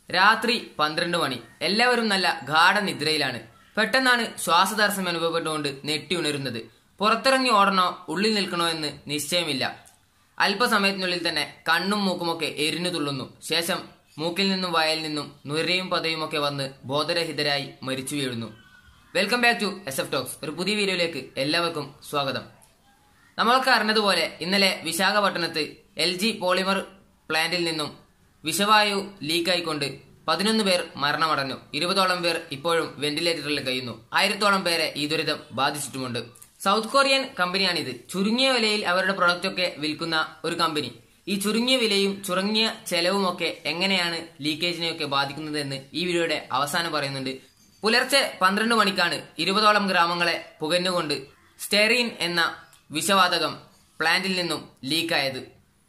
രാത്രി പന്ത്രണ്ട് മണി എല്ലാവരും നല്ല ഗാഠനിദ്രയിലാണ് പെട്ടെന്നാണ് ശ്വാസതടസ്സം അനുഭവപ്പെട്ടുകൊണ്ട് നെട്ടി ഉണരുന്നത് പുറത്തിറങ്ങി ഓടണോ ഉള്ളിൽ നിൽക്കണോ എന്ന് നിശ്ചയമില്ല അല്പസമയത്തിനുള്ളിൽ തന്നെ കണ്ണും മൂക്കുമൊക്കെ എരിഞ്ഞു തുള്ളുന്നു ശേഷം മൂക്കിൽ നിന്നും വായിൽ നിന്നും നുരയും പതയുമൊക്കെ വന്ന് ബോധരഹിതരായി മരിച്ചു വീഴുന്നു welcome back to S F talks ഒരു പുതിയ വീഡിയോയിലേക്ക് എല്ലാവർക്കും സ്വാഗതം നമ്മൾക്ക് അറിഞ്ഞതുപോലെ ഇന്നലെ വിശാഖപട്ടണത്ത് എൽ ജി പോളിമർ പ്ലാന്റിൽ നിന്നും വിഷവായു ലീക്കായിക്കൊണ്ട് പതിനൊന്ന് പേർ മരണമടഞ്ഞു ഇരുപതോളം പേർ ഇപ്പോഴും വെന്റിലേറ്ററിൽ കഴിയുന്നു ആയിരത്തോളം പേരെ ഈ ദുരിതം ബാധിച്ചിട്ടുമുണ്ട് സൗത്ത് കൊറിയൻ കമ്പനിയാണിത് ചുരുങ്ങിയ വിലയിൽ അവരുടെ പ്രൊഡക്റ്റ് ഒക്കെ വിൽക്കുന്ന ഒരു കമ്പനി ഈ ചുരുങ്ങിയ വിലയും ചുരുങ്ങിയ ചെലവുമൊക്കെ എങ്ങനെയാണ് ലീക്കേജിനെയൊക്കെ ബാധിക്കുന്നതെന്ന് ഈ വീഡിയോയുടെ അവസാനം പറയുന്നുണ്ട് പുലർച്ചെ പന്ത്രണ്ട് മണിക്കാണ് ഇരുപതോളം ഗ്രാമങ്ങളെ പുകഞ്ഞുകൊണ്ട് സ്റ്റെറീൻ എന്ന വിഷവാതകം പ്ലാന്റിൽ നിന്നും ലീക്കായത്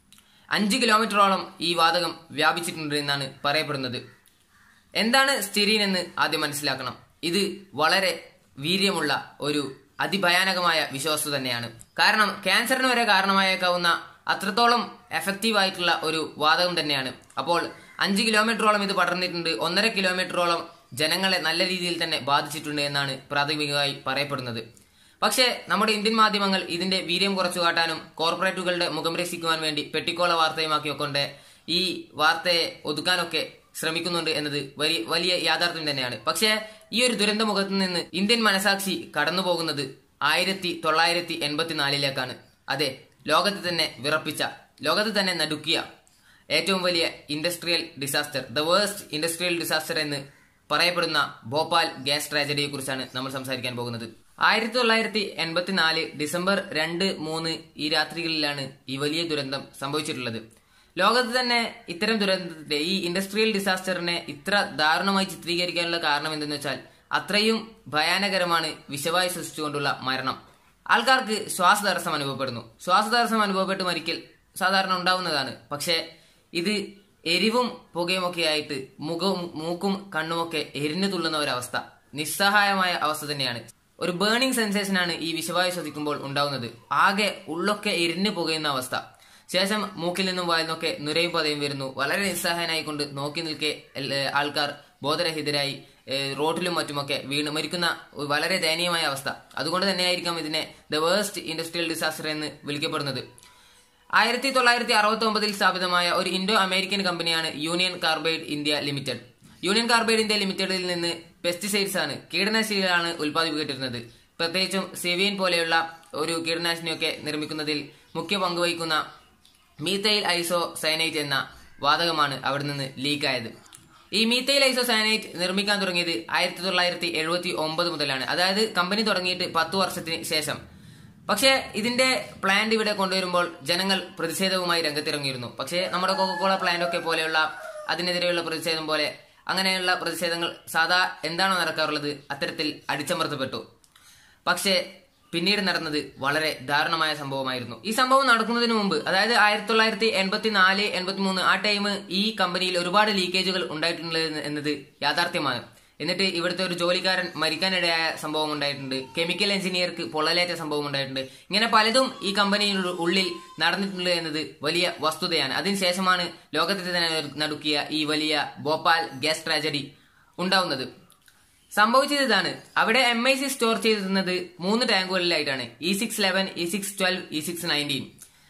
അഞ്ച് കിലോമീറ്ററോളം ഈ വാതകം വ്യാപിച്ചിട്ടുണ്ട് എന്നാണ് പറയപ്പെടുന്നത് എന്താണ് സ്റ്റെറീൻ എന്ന് ആദ്യം മനസ്സിലാക്കണം ഇത് വളരെ വീര്യമുള്ള ഒരു അതിഭയാനകമായ വിഷവസ്തു തന്നെയാണ് കാരണം ക്യാൻസറിന് വരെ കാരണമായേക്കാവുന്ന അത്രത്തോളം എഫക്റ്റീവ് ആയിട്ടുള്ള ഒരു വാതകം തന്നെയാണ് അപ്പോൾ അഞ്ച് കിലോമീറ്ററോളം ഇത് പടർന്നിട്ടുണ്ട് ഒന്നര കിലോമീറ്ററോളം ജനങ്ങളെ നല്ല രീതിയിൽ തന്നെ ബാധിച്ചിട്ടുണ്ട് എന്നാണ് പ്രാഥമികമായി പറയപ്പെടുന്നത് പക്ഷേ നമ്മുടെ ഇന്ത്യൻ മാധ്യമങ്ങൾ ഇതിന്റെ വീര്യം കുറച്ചു കാട്ടാനും കോർപ്പറേറ്റുകളുടെ മുഖം രക്ഷിക്കുവാൻ വേണ്ടി പെട്ടിക്കോള വാർത്തയുമാക്കിയൊക്കെ ഈ വാർത്തയെ ഒതുക്കാനൊക്കെ ശ്രമിക്കുന്നുണ്ട് എന്നത് വലിയ വലിയ യാഥാർത്ഥ്യം തന്നെയാണ് പക്ഷേ ഈ ഒരു ദുരന്ത മുഖത്ത് നിന്ന് ഇന്ത്യൻ മനസാക്ഷി കടന്നു പോകുന്നത് ആയിരത്തി തൊള്ളായിരത്തി എൺപത്തിനാലിലേക്കാണ് അതെ ലോകത്ത് തന്നെ വിറപ്പിച്ച ലോകത്ത് തന്നെ നടുക്കിയ ഏറ്റവും വലിയ industrial disaster the worst industrial disaster എന്ന് പറയപ്പെടുന്ന ഭോപ്പാൽ ഗ്യാസ് ട്രാജഡിയെ കുറിച്ചാണ് നമ്മൾ സംസാരിക്കാൻ പോകുന്നത് ആയിരത്തി തൊള്ളായിരത്തി എൺപത്തിനാല് ഡിസംബർ രണ്ട് മൂന്ന് ഈ രാത്രികളിലാണ് ഈ വലിയ ദുരന്തം സംഭവിച്ചിട്ടുള്ളത് ലോകത്ത് തന്നെ ഇത്തരം ദുരന്തത്തെ ഈ ഇൻഡസ്ട്രിയൽ ഡിസാസ്റ്ററിനെ ഇത്ര ദാരുണമായി ചിത്രീകരിക്കാനുള്ള കാരണം എന്തെന്ന് വെച്ചാൽ അത്രയും ഭയാനകരമാണ് വിഷവായു ശ്വസിച്ചുകൊണ്ടുള്ള മരണം ആൾക്കാർക്ക് ശ്വാസതടസ്സം അനുഭവപ്പെടുന്നു ശ്വാസതടസ്സം അനുഭവപ്പെട്ട് മരിക്കൽ സാധാരണ ഉണ്ടാവുന്നതാണ് പക്ഷേ ഇത് എരിവും പുകയുമൊക്കെ ആയിട്ട് മുഖവും മൂക്കും കണ്ണുമൊക്കെ എരിഞ്ഞു തുള്ളുന്ന ഒരവസ്ഥ നിസ്സഹായമായ അവസ്ഥ തന്നെയാണ് ഒരു ബേണിംഗ് സെൻസേഷനാണ് ഈ വിഷവായു ശ്വസിക്കുമ്പോൾ ഉണ്ടാവുന്നത് ആകെ ഉള്ളൊക്കെ എരിഞ്ഞു പുകയുന്ന അവസ്ഥ ശേഷം മൂക്കിൽ നിന്നും വായിൽ നിന്നൊക്കെ നുരയും പതയും വരുന്നു വളരെ നിസ്സഹായനായിക്കൊണ്ട് നോക്കി നിൽക്കെ എൽ- ആൾക്കാർ ബോധരഹിതരായി ഏഹ്, റോഡിലും മറ്റുമൊക്കെ വീണ് മരിക്കുന്ന ഒരു വളരെ ദയനീയമായ അവസ്ഥ അതുകൊണ്ട് തന്നെയായിരിക്കാം ഇതിനെ ദ വേഴ്സ്റ്റ് ഇൻഡസ്ട്രിയൽ ഡിസാസ്റ്റർ എന്ന് വിളിക്കപ്പെടുന്നത് ആയിരത്തി തൊള്ളായിരത്തി അറുപത്തി ഒമ്പതിൽ സ്ഥാപിതമായ ഒരു ഇൻഡോ അമേരിക്കൻ കമ്പനിയാണ് union carbide India limited union carbide India ലിമിറ്റഡിൽ നിന്ന് പെസ്റ്റിസൈഡ്സ് ആണ് കീടനാശിനികളാണ് ഉൽപ്പാദിപ്പിക്കപ്പെട്ടിരുന്നത് പ്രത്യേകിച്ചും സെവിയൻ പോലെയുള്ള ഒരു കീടനാശിനിയൊക്കെ നിർമ്മിക്കുന്നതിൽ മുഖ്യ പങ്ക് വഹിക്കുന്ന മീത്തൈൽ ഐസോ സയനൈറ്റ് എന്ന വാതകമാണ് അവിടെ നിന്ന് ലീക്കായത് ഈ മീത്തൈൽ ഐസോ സയനൈറ്റ് നിർമ്മിക്കാൻ തുടങ്ങിയത് ആയിരത്തി തൊള്ളായിരത്തി എഴുപത്തി ഒമ്പത് മുതലാണ് അതായത് കമ്പനി തുടങ്ങിയിട്ട് പത്ത് വർഷത്തിന് ശേഷം പക്ഷേ ഇതിന്റെ പ്ലാന്റ് ഇവിടെ കൊണ്ടുവരുമ്പോൾ ജനങ്ങൾ പ്രതിഷേധവുമായി രംഗത്തിറങ്ങിയിരുന്നു പക്ഷേ നമ്മുടെ കോക്കോള പ്ലാന്റ് ഒക്കെ പോലെയുള്ള അതിനെതിരെയുള്ള പ്രതിഷേധം പോലെ അങ്ങനെയുള്ള പ്രതിഷേധങ്ങൾ സാധാ എന്താണോ നടക്കാറുള്ളത് അത്തരത്തിൽ അടിച്ചമർത്തപ്പെട്ടു പക്ഷേ പിന്നീട് നടന്നത് വളരെ ദാരുണമായ സംഭവമായിരുന്നു ഈ സംഭവം നടക്കുന്നതിന് മുമ്പ് അതായത് ആയിരത്തി തൊള്ളായിരത്തി എൺപത്തി നാല് എൺപത്തി മൂന്ന് ആ ടൈം ഈ കമ്പനിയിൽ ഒരുപാട് ലീക്കേജുകൾ ഉണ്ടായിട്ടുണ്ട് എന്ന് എന്നത് യാഥാർത്ഥ്യമാണ് എന്നിട്ട് ഇവിടുത്തെ ഒരു ജോലിക്കാരൻ മരിക്കാനിടയായ സംഭവം ഉണ്ടായിട്ടുണ്ട് കെമിക്കൽ എഞ്ചിനീയർക്ക് പൊള്ളലേറ്റ സംഭവം ഉണ്ടായിട്ടുണ്ട് ഇങ്ങനെ പലതും ഈ കമ്പനിയുടെ ഉള്ളിൽ നടന്നിട്ടുണ്ട് എന്നത് വലിയ വസ്തുതയാണ് അതിനുശേഷമാണ് ലോകത്തെ തന്നെ നടുക്കിയ ഈ വലിയ ഭോപ്പാൽ ഗ്യാസ് ട്രാജഡി ഉണ്ടാവുന്നത് സംഭവിച്ചത് ഇതാണ് അവിടെ എം ഐ സി സ്റ്റോർ ചെയ്തിരുന്നത് മൂന്ന് ടാങ്കുകളിലായിട്ടാണ് E six eleven E six twelve E six nineteen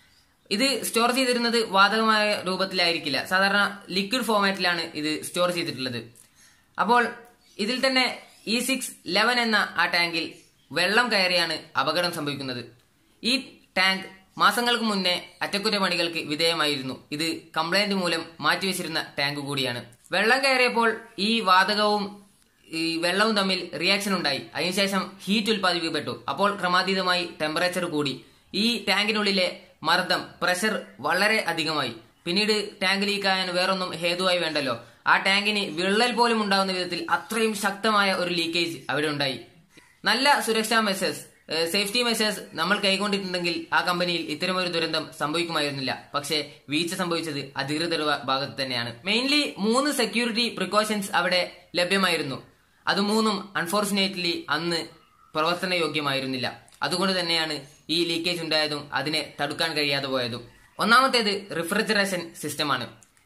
ഇത് സ്റ്റോർ ചെയ്തിരുന്നത് വാതകമായ രൂപത്തിലായിരിക്കില്ല സാധാരണ ലിക്വിഡ് ഫോമാറ്റിലാണ് ഇത് സ്റ്റോർ ചെയ്തിട്ടുള്ളത് അപ്പോൾ ഇതിൽ തന്നെ ഇ സിക്സ് ലെവൻ എന്ന ആ ടാങ്കിൽ വെള്ളം കയറിയാണ് അപകടം സംഭവിക്കുന്നത് ഈ ടാങ്ക് മാസങ്ങൾക്ക് മുന്നേ അറ്റകുറ്റപ്പണികൾക്ക് വിധേയമായിരുന്നു ഇത് കംപ്ലൈന്റ് മൂലം മാറ്റിവെച്ചിരുന്ന ടാങ്ക് കൂടിയാണ് വെള്ളം കയറിയപ്പോൾ ഈ വാതകവും ഈ വെള്ളവും തമ്മിൽ റിയാക്ഷൻ ഉണ്ടായി അതിനുശേഷം ഹീറ്റ് ഉൽപ്പാദിപ്പിക്കപ്പെട്ടു അപ്പോൾ ക്രമാതീതമായി ടെമ്പറേച്ചർ കൂടി ഈ ടാങ്കിനുള്ളിലെ മർദ്ദം പ്രഷർ വളരെ അധികമായി പിന്നീട് ടാങ്ക് ലീക്കായാൻ വേറൊന്നും ഹേതുവായി വേണ്ടല്ലോ ആ ടാങ്കിന് വിള്ളൽ പോലും ഉണ്ടാകുന്ന വിധത്തിൽ അത്രയും ശക്തമായ ഒരു ലീക്കേജ് അവിടെ ഉണ്ടായി നല്ല സുരക്ഷാ മെഷേഴ്സ് സേഫ്റ്റി മെഷേഴ്സ് നമ്മൾ കൈക്കൊണ്ടിട്ടുണ്ടെങ്കിൽ ആ കമ്പനിയിൽ ഇത്തരമൊരു ദുരന്തം സംഭവിക്കുമായിരുന്നില്ല പക്ഷേ വീഴ്ച സംഭവിച്ചത് അധികൃതരുടെ ഭാഗത്ത് തന്നെയാണ് മെയിൻലി മൂന്ന് സെക്യൂരിറ്റി പ്രിക്കോഷൻസ് അവിടെ ലഭ്യമായിരുന്നു അത് മൂന്നും അൺഫോർച്ചുനേറ്റ്ലി അന്ന് പ്രവർത്തനയോഗ്യമായിരുന്നില്ല അതുകൊണ്ട് തന്നെയാണ് ഈ ലീക്കേജ് ഉണ്ടായതും അതിനെ തടുക്കാൻ കഴിയാതെ പോയതും ഒന്നാമത്തേത് റിഫ്രിജറേഷൻ സിസ്റ്റമാണ്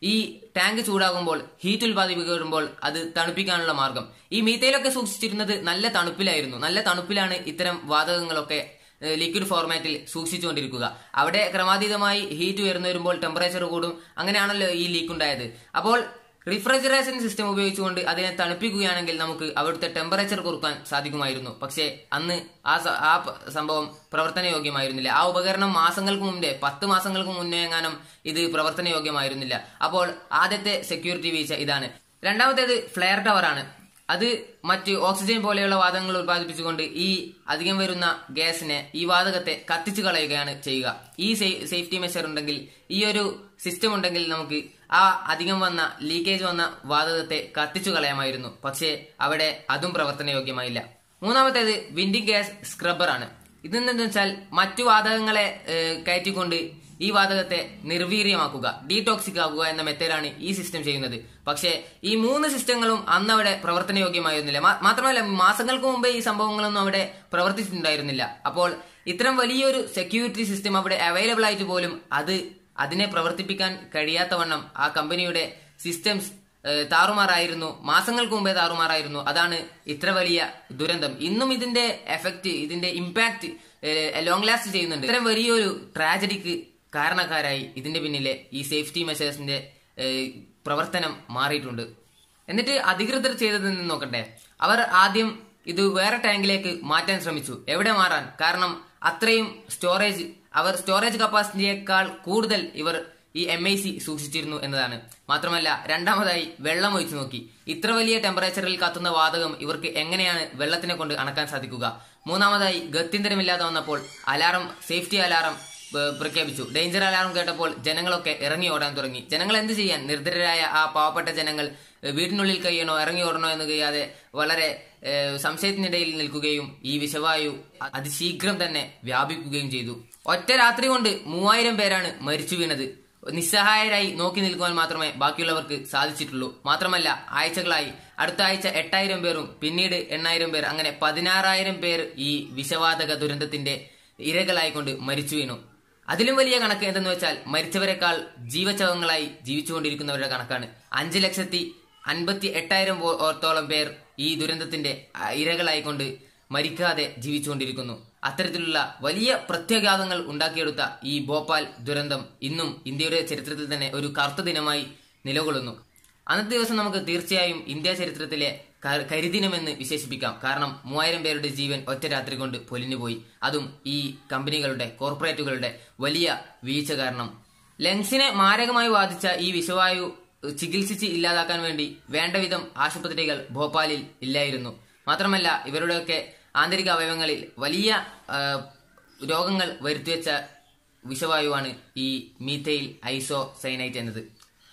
ഈ ടാങ്ക് ചൂടാകുമ്പോൾ ഹീറ്റ് ഉൽപ്പാദിപ്പിക്കപ്പെടുമ്പോൾ അത് തണുപ്പിക്കാനുള്ള മാർഗം ഈ മീത്തയിലൊക്കെ സൂക്ഷിച്ചിരുന്നത് നല്ല തണുപ്പിലായിരുന്നു നല്ല തണുപ്പിലാണ് ഇത്തരം വാതകങ്ങളൊക്കെ ലിക്വിഡ് ഫോർമാറ്റിൽ സൂക്ഷിച്ചുകൊണ്ടിരിക്കുക അവിടെ ക്രമാതീതമായി ഹീറ്റ് ഉയർന്നു വരുമ്പോൾ ടെമ്പറേച്ചർ കൂടും അങ്ങനെയാണല്ലോ ഈ ലീക്ക് ഉണ്ടായത് അപ്പോൾ റിഫ്രിജറേഷൻ സിസ്റ്റം ഉപയോഗിച്ചുകൊണ്ട് അതിനെ തണുപ്പിക്കുകയാണെങ്കിൽ നമുക്ക് അവിടുത്തെ ടെമ്പറേച്ചർ കുറുക്കാൻ സാധിക്കുമായിരുന്നു പക്ഷേ അന്ന് ആ സ- ആ പ- സംഭവം പ്രവർത്തനയോഗ്യമായിരുന്നില്ല ആ ഉപകരണം മാസങ്ങൾക്ക് മുമ്പേ പത്ത് മാസങ്ങൾക്ക് മുന്നേ എങ്ങാനും ഇത് പ്രവർത്തനയോഗ്യമായിരുന്നില്ല അപ്പോൾ ആദ്യത്തെ സെക്യൂരിറ്റി വീഴ്ച ഇതാണ് രണ്ടാമത്തേത് ഫ്ലെയർ ടവർ ആണ് അത് മറ്റ് ഓക്സിജൻ പോലെയുള്ള വാതകങ്ങൾ ഉത്പാദിപ്പിച്ചുകൊണ്ട് ഈ അധികം വരുന്ന ഗ്യാസിനെ ഈ വാതകത്തെ കത്തിച്ചു കളയുകയാണ് ചെയ്യുക ഈ സേ- സേഫ്റ്റി മെഷർ ഉണ്ടെങ്കിൽ ഈ ഒരു സിസ്റ്റം ഉണ്ടെങ്കിൽ നമുക്ക് ആ അധികം വന്ന ലീക്കേജ് വന്ന വാതകത്തെ കത്തിച്ചു കളയാമായിരുന്നു പക്ഷേ അവിടെ അതും പ്രവർത്തനയോഗ്യമായില്ല മൂന്നാമത്തേത് വിൻഡിംഗ് ഗ്യാസ് സ്ക്രബ്ബറാണ് ഇതെന്തെന്ന് വെച്ചാൽ മറ്റു വാതകങ്ങളെ ഏഹ്, കയറ്റിക്കൊണ്ട് ഈ വാതകത്തെ നിർവീര്യമാക്കുക ഡീടോക്സിക് ആക്കുക എന്ന മെത്തേഡാണ് ഈ സിസ്റ്റം ചെയ്യുന്നത് പക്ഷേ ഈ മൂന്ന് സിസ്റ്റങ്ങളും അന്ന് അവിടെ പ്രവർത്തനയോഗ്യമായിരുന്നില്ല മാ- മാത്രമല്ല മാസങ്ങൾക്ക് മുമ്പേ ഈ സംഭവങ്ങളൊന്നും അവിടെ പ്രവർത്തിച്ചിട്ടുണ്ടായിരുന്നില്ല അപ്പോൾ ഇത്തരം വലിയൊരു സെക്യൂരിറ്റി സിസ്റ്റം അവിടെ അവൈലബിൾ ആയിട്ട് പോലും അത് അതിനെ പ്രവർത്തിപ്പിക്കാൻ കഴിയാത്തവണ്ണം ആ കമ്പനിയുടെ സിസ്റ്റംസ് ഏഹ് താറുമാറായിരുന്നു മാസങ്ങൾക്ക് മുമ്പേ താറുമാറായിരുന്നു അതാണ് ഇത്ര വലിയ ദുരന്തം ഇന്നും ഇതിന്റെ എഫക്റ്റ് ഇതിന്റെ ഇമ്പാക്ട് ലോങ് ലാസ്റ്റ് ചെയ്യുന്നുണ്ട് ഇത്തരം വലിയൊരു ട്രാജഡിക്ക് കാരണക്കാരായി ഇതിന്റെ പിന്നിലെ ഈ സേഫ്റ്റി മെഷേഴ്സിന്റെ ഏഹ് പ്രവർത്തനം മാറിയിട്ടുണ്ട് എന്നിട്ട് അധികൃതർ ചെയ്തതെന്ന് നോക്കട്ടെ അവർ ആദ്യം ഇത് വേറെ ടാങ്കിലേക്ക് മാറ്റാൻ ശ്രമിച്ചു എവിടെ മാറാൻ കാരണം അത്രയും സ്റ്റോറേജ് അവർ സ്റ്റോറേജ് കപ്പാസിറ്റിയേക്കാൾ കൂടുതൽ ഇവർ ഈ എം ഐ സി സൂക്ഷിച്ചിരുന്നു എന്നതാണ് മാത്രമല്ല രണ്ടാമതായി വെള്ളം ഒഴിച്ചു നോക്കി ഇത്ര വലിയ ടെമ്പറേച്ചറിൽ കത്തുന്ന വാതകം ഇവർക്ക് എങ്ങനെയാണ് വെള്ളത്തിനെ കൊണ്ട് അണക്കാൻ സാധിക്കുക മൂന്നാമതായി ഗത്യന്തരമില്ലാതെ വന്നപ്പോൾ അലാറം സേഫ്റ്റി അലാറം ഏഹ് പ്രഖ്യാപിച്ചു ഡേഞ്ചർ അലാറം കേട്ടപ്പോൾ ജനങ്ങളൊക്കെ ഇറങ്ങി ഓടാൻ തുടങ്ങി ജനങ്ങൾ എന്ത് ചെയ്യാൻ നിർദ്ധരായ ആ പാവപ്പെട്ട ജനങ്ങൾ ഏഹ് വീടിനുള്ളിൽ കഴിയണോ ഇറങ്ങി ഓടണോ എന്ന് കഴിയാതെ വളരെ ഏഹ് സംശയത്തിനിടയിൽ നിൽക്കുകയും ഈ വിഷവായു അ- അതിശീഘ്രം തന്നെ വ്യാപിക്കുകയും ചെയ്തു ഒറ്റ രാത്രി കൊണ്ട് മൂവായിരം പേരാണ് മരിച്ചു വീണത് നിസ്സഹായരായി നോക്കി നിൽക്കുവാൻ മാത്രമേ ബാക്കിയുള്ളവർക്ക് സാധിച്ചിട്ടുള്ളൂ മാത്രമല്ല ആഴ്ചകളായി അടുത്ത ആഴ്ച എട്ടായിരം പേരും പിന്നീട് എണ്ണായിരം പേർ അങ്ങനെ പതിനാറായിരം പേർ ഈ വിഷവാതക ദുരന്തത്തിന്റെ ഇരകളായിക്കൊണ്ട് മരിച്ചു വീണു അതിലും വലിയ കണക്ക് എന്തെന്ന് വെച്ചാൽ മരിച്ചവരെക്കാൾ ജീവചവങ്ങളായി ജീവിച്ചുകൊണ്ടിരിക്കുന്നവരുടെ കണക്കാണ് അഞ്ച് ലക്ഷത്തി അൻപത്തി എട്ടായിരം പോ- ഓർത്തോളം പേർ ഈ ദുരന്തത്തിന്റെ ആ, ഇരകളായിക്കൊണ്ട് മരിക്കാതെ ജീവിച്ചുകൊണ്ടിരിക്കുന്നു അത്തരത്തിലുള്ള വലിയ പ്രത്യാഘാതങ്ങൾ ഉണ്ടാക്കിയെടുത്ത ഈ ഭോപ്പാൽ ദുരന്തം ഇന്നും ഇന്ത്യയുടെ ചരിത്രത്തിൽ തന്നെ ഒരു കറുത്ത ദിനമായി നിലകൊള്ളുന്നു അന്നത്തെ ദിവസം നമുക്ക് തീർച്ചയായും ഇന്ത്യ ചരിത്രത്തിലെ ക- കരിദിനമെന്ന് വിശേഷിപ്പിക്കാം കാരണം മൂവായിരം പേരുടെ ജീവൻ ഒറ്റ രാത്രി കൊണ്ട് പൊലിഞ്ഞുപോയി അതും ഈ കമ്പനികളുടെ കോർപ്പറേറ്റുകളുടെ വലിയ വീഴ്ച കാരണം ലങ്സിനെ മാരകമായി ബാധിച്ച ഈ വിഷവായു ഏഹ്, ചികിത്സിച്ച് ഇല്ലാതാക്കാൻ വേണ്ടി വേണ്ടവിധം ആശുപത്രികൾ ഭോപ്പാലിൽ ഇല്ലായിരുന്നു മാത്രമല്ല ഇവരുടെയൊക്കെ ആന്തരിക അവയവങ്ങളിൽ വലിയ ആ, രോഗങ്ങൾ വരുത്തിവെച്ച വിഷവായുവാണ് ഈ മീഥൈൽ ഐസോ സൈനൈറ്റ് എന്നത്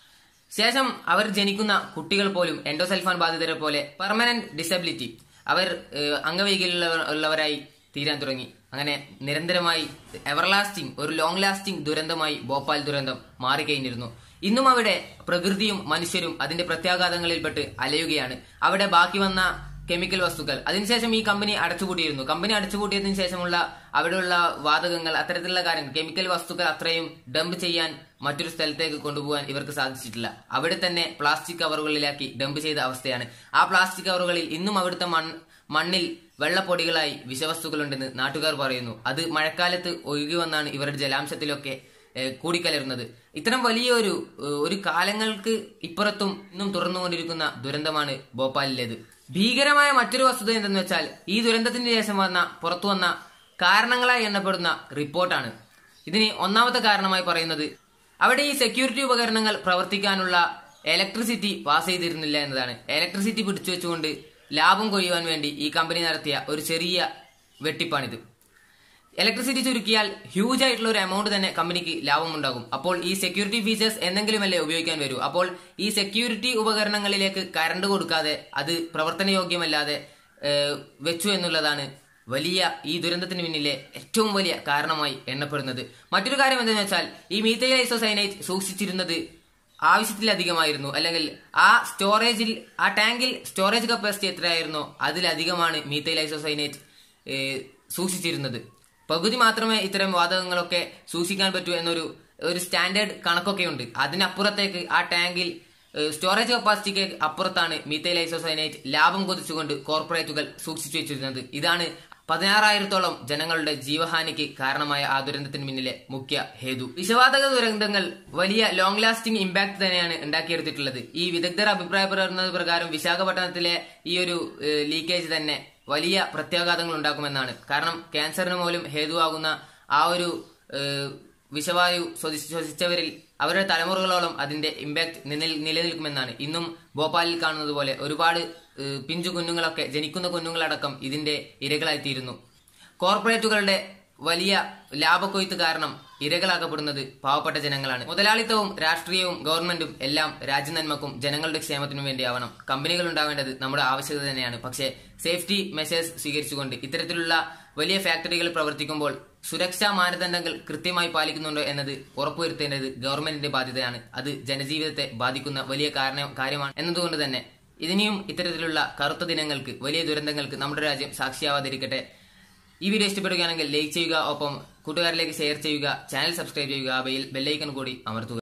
ശേഷം അവർ ജനിക്കുന്ന കുട്ടികൾ പോലും എൻഡോസൽഫാൻ ബാധിതരെ പോലെ പെർമനന്റ് ഡിസബിലിറ്റി അവർ ഏഹ്, അംഗവൈകല്യമുള്ളവർ ഉള്ളവരായി തീരാൻ തുടങ്ങി അങ്ങനെ നിരന്തരമായി എവർലാസ്റ്റിംഗ് ഒരു ലോങ് ലാസ്റ്റിംഗ് ദുരന്തമായി ഭോപ്പാൽ ദുരന്തം മാറിക്കഴിഞ്ഞിരുന്നു ഇന്നും അവിടെ പ്രകൃതിയും മനുഷ്യരും അതിന്റെ പ്രത്യാഘാതങ്ങളിൽപ്പെട്ട് അലയുകയാണ് അവിടെ ബാക്കി വന്ന കെമിക്കൽ വസ്തുക്കൾ അതിനുശേഷം ഈ കമ്പനി അടച്ചുപൂട്ടിയിരുന്നു കമ്പനി അടച്ചുപൂട്ടിയതിനു ശേഷമുള്ള അവിടെയുള്ള വാതകങ്ങൾ അത്തരത്തിലുള്ള കാര്യങ്ങൾ കെമിക്കൽ വസ്തുക്കൾ അത്രയും ഡംപ് ചെയ്യാൻ മറ്റൊരു സ്ഥലത്തേക്ക് കൊണ്ടുപോകാൻ ഇവർക്ക് സാധിച്ചിട്ടില്ല അവിടെ തന്നെ പ്ലാസ്റ്റിക് കവറുകളിലാക്കി ഡംപ് ചെയ്ത അവസ്ഥയാണ് ആ പ്ലാസ്റ്റിക് കവറുകളിൽ ഇന്നും അവിടുത്തെ മൺ മണ്ണിൽ വെള്ളപ്പൊടികളായി വിഷവസ്തുക്കളുണ്ടെന്ന് നാട്ടുകാർ പറയുന്നു അത് മഴക്കാലത്ത് ഒഴുകി വന്നാണ് ഇവരുടെ ജലാംശത്തിലൊക്കെ ഏഹ്, കൂടിക്കലരുന്നത് ഇത്തരം വലിയൊരു ഏഹ്, ഒരു കാലങ്ങൾക്ക് ഇപ്പുറത്തും ഇന്നും തുറന്നുകൊണ്ടിരിക്കുന്ന ദുരന്തമാണ് ഭോപ്പാലിലേത് ഭീകരമായ മറ്റൊരു വസ്തുത എന്തെന്ന് വെച്ചാൽ ഈ ദുരന്തത്തിന് ശേഷം വന്ന പുറത്തു വന്ന കാരണങ്ങളായി എണ്ണപ്പെടുന്ന റിപ്പോർട്ടാണ് ഇതിന് ഒന്നാമത്തെ കാരണമായി പറയുന്നത് അവിടെ ഈ സെക്യൂരിറ്റി ഉപകരണങ്ങൾ പ്രവർത്തിക്കാനുള്ള ഇലക്ട്രിസിറ്റി പാസ് ചെയ്തിരുന്നില്ല എന്നതാണ് ഇലക്ട്രിസിറ്റി പിടിച്ചു വെച്ചുകൊണ്ട് ലാഭം കൊയ്യുവാൻ വേണ്ടി ഈ കമ്പനി നടത്തിയ ഒരു ചെറിയ വെട്ടിപ്പാണിത് ഇലക്ട്രിസിറ്റി ചുരുക്കിയാൽ ഹ്യൂജ് ആയിട്ടുള്ള ഒരു എമൗണ്ട് തന്നെ കമ്പനിക്ക് ലാഭമുണ്ടാകും അപ്പോൾ ഈ സെക്യൂരിറ്റി ഫീച്ചേഴ്സ് എന്തെങ്കിലുമല്ലേ ഉപയോഗിക്കാൻ വരൂ അപ്പോൾ ഈ സെക്യൂരിറ്റി ഉപകരണങ്ങളിലേക്ക് കറണ്ട് കൊടുക്കാതെ അത് പ്രവർത്തനയോഗ്യമല്ലാതെ ഏഹ്, വെച്ചു എന്നുള്ളതാണ് വലിയ ഈ ദുരന്തത്തിന് പിന്നിലെ ഏറ്റവും വലിയ കാരണമായി എണ്ണപ്പെടുന്നത് മറ്റൊരു കാര്യം എന്തെന്ന് വെച്ചാൽ ഈ മീത്തൈൽ ഐസോസൈനൈറ്റ് സൂക്ഷിച്ചിരുന്നത് ആവശ്യത്തിലധികമായിരുന്നു അല്ലെങ്കിൽ ആ സ്റ്റോറേജിൽ ആ ടാങ്കിൽ സ്റ്റോറേജ് കപ്പാസിറ്റി എത്രയായിരുന്നോ അതിലധികമാണ് മീത്തൈൽ ഐസോസൈനേറ്റ് ഏഹ്, സൂക്ഷിച്ചിരുന്നത് പകുതി മാത്രമേ ഇത്തരം വാതകങ്ങളൊക്കെ സൂക്ഷിക്കാൻ പറ്റൂ എന്നൊരു ഒരു സ്റ്റാൻഡേർഡ് കണക്കൊക്കെ ഉണ്ട് അതിനപ്പുറത്തേക്ക് ആ ടാങ്കിൽ സ്റ്റോറേജ് കപ്പാസിറ്റിക്ക് അപ്പുറത്താണ് മീത്തൈൽ ഐസോസൈനേറ്റ് ലാഭം കൊതിച്ചുകൊണ്ട് കോർപ്പറേറ്റുകൾ സൂക്ഷിച്ചു വെച്ചിരുന്നത് ഇതാണ് പതിനാറായിരത്തോളം ജനങ്ങളുടെ ജീവഹാനിക്ക് കാരണമായ ആ ദുരന്തത്തിന് പിന്നിലെ മുഖ്യ ഹേതു വിഷവാതക ദുരന്തങ്ങൾ വലിയ ലോങ് ലാസ്റ്റിംഗ് ഇമ്പാക്ട് തന്നെയാണ് ഉണ്ടാക്കിയെടുത്തിട്ടുള്ളത് ഈ വിദഗ്ധർ അഭിപ്രായപ്പെടുന്നത് പ്രകാരം വിശാഖപട്ടണത്തിലെ ഈ ഒരു ലീക്കേജ് തന്നെ വലിയ പ്രത്യാഘാതങ്ങൾ ഉണ്ടാക്കുമെന്നാണ് കാരണം ക്യാൻസറിന് പോലും ഹേതുവാകുന്ന ആ ഒരു ഏഹ്, വിഷവായു ശ്വസി- ശ്വസിച്ചവരിൽ അവരുടെ തലമുറകളോളം അതിന്റെ ഇമ്പാക്ട് നിലനിൽക്കുമെന്നാണ് ഇന്നും ഭോപ്പാലിൽ കാണുന്നത് പോലെ ഒരുപാട് ഏഹ്, പിഞ്ചു കുഞ്ഞുങ്ങളൊക്കെ ജനിക്കുന്ന കുഞ്ഞുങ്ങളടക്കം ഇതിന്റെ ഇരകളായിത്തീരുന്നു കോർപ്പറേറ്റുകളുടെ വലിയ ലാഭക്കൊയ്ത്ത് കാരണം ഇരകളാക്കപ്പെടുന്നത് പാവപ്പെട്ട ജനങ്ങളാണ് മുതലാളിത്തവും രാഷ്ട്രീയവും ഗവൺമെന്റും എല്ലാം രാജ്യനന്മക്കും ജനങ്ങളുടെ ക്ഷേമത്തിനും വേണ്ടിയാവണം കമ്പനികൾ ഉണ്ടാവേണ്ടത് നമ്മുടെ ആവശ്യകത തന്നെയാണ് പക്ഷേ സേഫ്റ്റി മെഷേഴ്സ് സ്വീകരിച്ചുകൊണ്ട് ഇത്തരത്തിലുള്ള വലിയ ഫാക്ടറികൾ പ്രവർത്തിക്കുമ്പോൾ സുരക്ഷാ മാനദണ്ഡങ്ങൾ കൃത്യമായി പാലിക്കുന്നുണ്ടോ എന്നത് ഉറപ്പുവരുത്തേണ്ടത് ഗവൺമെന്റിന്റെ ബാധ്യതയാണ് അത് ജനജീവിതത്തെ ബാധിക്കുന്ന വലിയ കാരണ- കാര്യമാണ് എന്നതുകൊണ്ട് തന്നെ ഇതിനെയും ഇത്തരത്തിലുള്ള കറുത്ത ദിനങ്ങൾക്ക് വലിയ ദുരന്തങ്ങൾക്ക് നമ്മുടെ രാജ്യം സാക്ഷിയാവാതിരിക്കട്ടെ ഈ വീഡിയോ ഇഷ്ടപ്പെടുകയാണെങ്കിൽ ലൈക്ക് ചെയ്യുക ഒപ്പം കൂട്ടുകാരിലേക്ക് ഷെയർ ചെയ്യുക ചാനൽ സബ്സ്ക്രൈബ് ചെയ്യുക ബെൽ ബെല്ലൈക്കൺ കൂടി അമർത്തുക